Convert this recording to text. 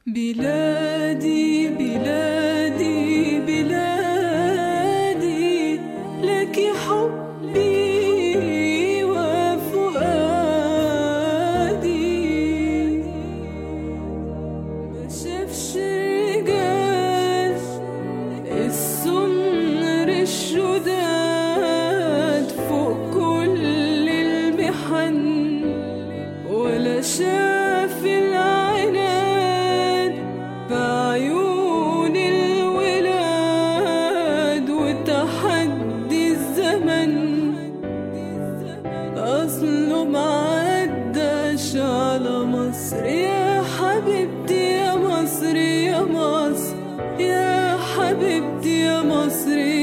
بلادي بلادي بلادي لك حبي وفؤادي ما شافش رجال السمر الشداد فوق كل المحن ولا شاف العناد بعيون الولاد وتحدي الزمن أصله معداش على مصر يا حبيبتي يا مصر يا مصر يا حبيبتي يا مصر